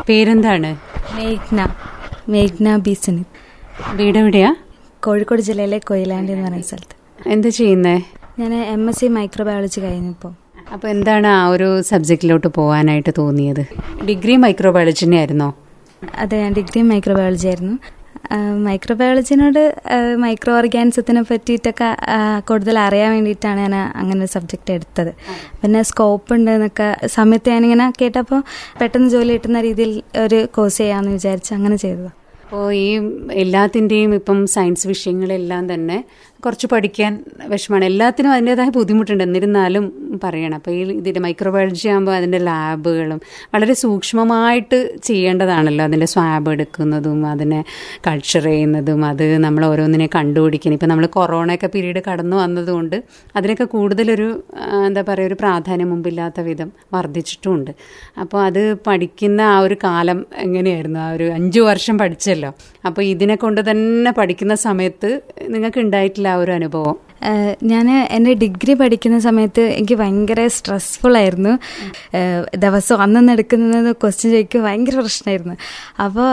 പേരെന്താണ് മേഘ്ന മേഘ്ന ബീസന് വീട് എവിടെയാ കോഴിക്കോട് ജില്ലയിലെ കൊയിലാണ്ടി എന്ന് പറയുന്ന സ്ഥലത്ത് എന്താ ചെയ്യുന്നേ ഞാൻ എം എസ് സി മൈക്രോബയോളജി കഴിഞ്ഞപ്പോൾ അപ്പൊ എന്താണ് ആ ഒരു സബ്ജക്റ്റിലോട്ട് പോകാനായിട്ട് തോന്നിയത് ഡിഗ്രി മൈക്രോബയോളജി ആയിരുന്നോ അതെ ഞാൻ ഡിഗ്രി മൈക്രോബയോളജി ആയിരുന്നു മൈക്രോബയോളജിനോട് മൈക്രോ ഓർഗാനിസത്തിനെ പറ്റിയിട്ടൊക്കെ ആ, കൂടുതൽ അറിയാൻ വേണ്ടിയിട്ടാണ് ഞാൻ അങ്ങനെ ഒരു സബ്ജക്റ്റ് എടുത്തത് പിന്നെ സ്കോപ്പ് ഉണ്ട് എന്നൊക്കെ സമയത്ത് ഞാനിങ്ങനെ കേട്ടപ്പോൾ പെട്ടെന്ന് ജോലി കിട്ടുന്ന രീതിയിൽ ഒരു കോഴ്സ് ചെയ്യാമെന്ന് വിചാരിച്ച് അങ്ങനെ ചെയ്തതാണ് അപ്പോൾ ഈ എല്ലാത്തിൻ്റെയും ഇപ്പം സയൻസ് വിഷയങ്ങളെല്ലാം തന്നെ കുറച്ച് പഠിക്കാൻ വിഷമമാണ് എല്ലാത്തിനും അതിൻ്റെതായ ബുദ്ധിമുട്ടുണ്ട് എന്നിരുന്നാലും പറയണം അപ്പോൾ ഈ ഇതിൻ്റെ മൈക്രോബയോളജി ആകുമ്പോൾ അതിൻ്റെ ലാബുകളും വളരെ സൂക്ഷ്മമായിട്ട് ചെയ്യേണ്ടതാണല്ലോ അതിൻ്റെ സ്വാബ് എടുക്കുന്നതും അതിനെ കൾച്ചർ ചെയ്യുന്നതും അത് നമ്മൾ ഓരോന്നിനെ കണ്ടുപിടിക്കണം ഇപ്പം നമ്മൾ കൊറോണയൊക്കെ പീരീഡ് കടന്നു വന്നതുകൊണ്ട് അതിനൊക്കെ കൂടുതലൊരു ആ, എന്താ പറയുക ഒരു പ്രാധാന്യം മുമ്പില്ലാത്ത വിധം വർദ്ധിച്ചിട്ടുമുണ്ട് അപ്പോൾ അത് പഠിക്കുന്ന ആ ഒരു കാലം എങ്ങനെയായിരുന്നു ആ ഒരു അഞ്ചു വർഷം പഠിച്ചല്ലോ അപ്പോൾ ഇതിനെ കൊണ്ട് തന്നെ പഠിക്കുന്ന സമയത്ത് നിങ്ങൾക്ക് ഉണ്ടായിട്ടില്ല ആ ഒരു അനുഭവം ഞാൻ എൻ്റെ ഡിഗ്രി പഠിക്കുന്ന സമയത്ത് എനിക്ക് ഭയങ്കര സ്ട്രെസ്ഫുൾ ആയിരുന്നു ഏഹ് ദിവസവും അന്നന്ന് എടുക്കുന്നത് ക്വസ്റ്റ്യൻ ചോദിക്കുക ഭയങ്കര പ്രശ്നമായിരുന്നു അപ്പോൾ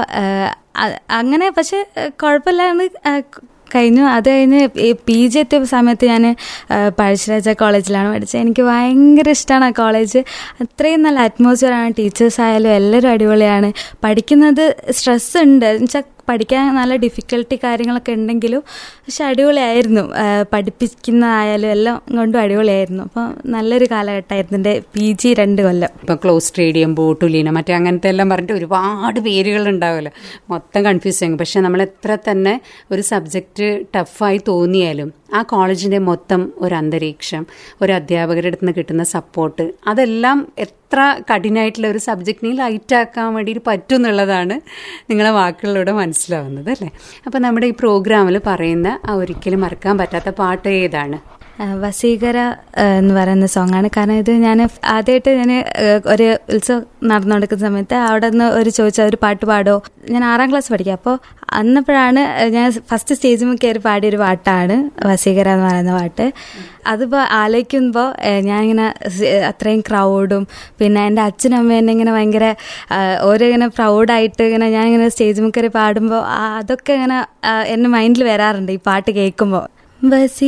അങ്ങനെ പക്ഷെ ഏഹ് കുഴപ്പമില്ലാണ്ട് ഏഹ് കഴിഞ്ഞു അത് കഴിഞ്ഞ് ഈ പി ജി എത്തിയ സമയത്ത് ഞാൻ പഴശ്ശിരാജ കോളേജിലാണ് പഠിച്ചത് എനിക്ക് ഭയങ്കര ഇഷ്ടമാണ് ആ കോളേജ് അത്രയും നല്ല അറ്റ്മോസ്ഫിയറാണ് ടീച്ചേഴ്സ് ആയാലും എല്ലാവരും അടിപൊളിയാണ് പഠിക്കുന്നത് സ്ട്രെസ് ഉണ്ട് എന്നുവെച്ചാൽ പഠിക്കാൻ നല്ല ഡിഫിക്കൽട്ടി കാര്യങ്ങളൊക്കെ ഉണ്ടെങ്കിലും പക്ഷെ അടിപൊളിയായിരുന്നു ആ, പഠിപ്പിക്കുന്നതായാലും എല്ലാം കൊണ്ടും അടിപൊളിയായിരുന്നു അപ്പോൾ നല്ലൊരു കാലഘട്ടമായിരുന്നു എൻ്റെ പി ജി രണ്ട് കൊല്ലം ഇപ്പം ക്ലോസ് സ്റ്റേഡിയം ബോട്ടുലീന മറ്റേ അങ്ങനത്തെ എല്ലാം പറഞ്ഞിട്ട് ഒരുപാട് പേരുകൾ ഉണ്ടാവുമല്ലോ മൊത്തം കൺഫ്യൂസ് ചെയ്യും പക്ഷെ നമ്മൾ എത്ര തന്നെ ഒരു സബ്ജക്റ്റ് ടഫായി തോന്നിയാലും ആ കോളേജിൻ്റെ മൊത്തം ഒരു അന്തരീക്ഷം ഒരു അധ്യാപകരുടെ അടുത്ത് നിന്ന് കിട്ടുന്ന സപ്പോർട്ട് അതെല്ലാം എത്ര കഠിനമായിട്ടുള്ള ഒരു സബ്ജക്റ്റിനെ ലൈറ്റാക്കാൻ വേണ്ടിയിട്ട് പറ്റും എന്നുള്ളതാണ് നിങ്ങളെ വാക്കുകളിലൂടെ മനസ്സിലാവുന്നത് അല്ലേ അപ്പോൾ നമ്മുടെ ഈ പ്രോഗ്രാമിൽ പറയുന്ന ആ ഒരിക്കലും മറക്കാൻ പറ്റാത്ത പാട്ട് ഏതാണ് ആ, വസീകര ആ, എന്ന് പറയുന്ന സോങ്ങാണ് കാരണം ഇത് ഞാൻ ആദ്യമായിട്ട് ഞാൻ ഒരു ഉത്സവം നടന്നുകൊടുക്കുന്ന സമയത്ത് അവിടെ നിന്ന് ഒരു ചോദിച്ച ഒരു പാട്ട് പാടോ ഞാൻ ആറാം ക്ലാസ് പഠിക്കുക അപ്പോൾ അന്നപ്പോഴാണ് ഞാൻ ഫസ്റ്റ് സ്റ്റേജിൽ കയറി പാടിയൊരു പാട്ടാണ് വസീകര എന്ന് പറയുന്ന പാട്ട് അതിപ്പോൾ ആലോചിക്കുമ്പോൾ ഞാനിങ്ങനെ സ് അത്രയും ക്രൗഡും പിന്നെ എൻ്റെ അച്ഛനും അമ്മയും എന്നെ ഇങ്ങനെ ഭയങ്കര ആ, ഓരോ ഇങ്ങനെ പ്രൗഡായിട്ട് ഇങ്ങനെ ഞാനിങ്ങനെ സ്റ്റേജിൽ കയറി പാടുമ്പോൾ ആ, അതൊക്കെ ഇങ്ങനെ ആ, എൻ്റെ മൈൻഡിൽ വരാറുണ്ട് ഈ പാട്ട് കേൾക്കുമ്പോൾ ബസി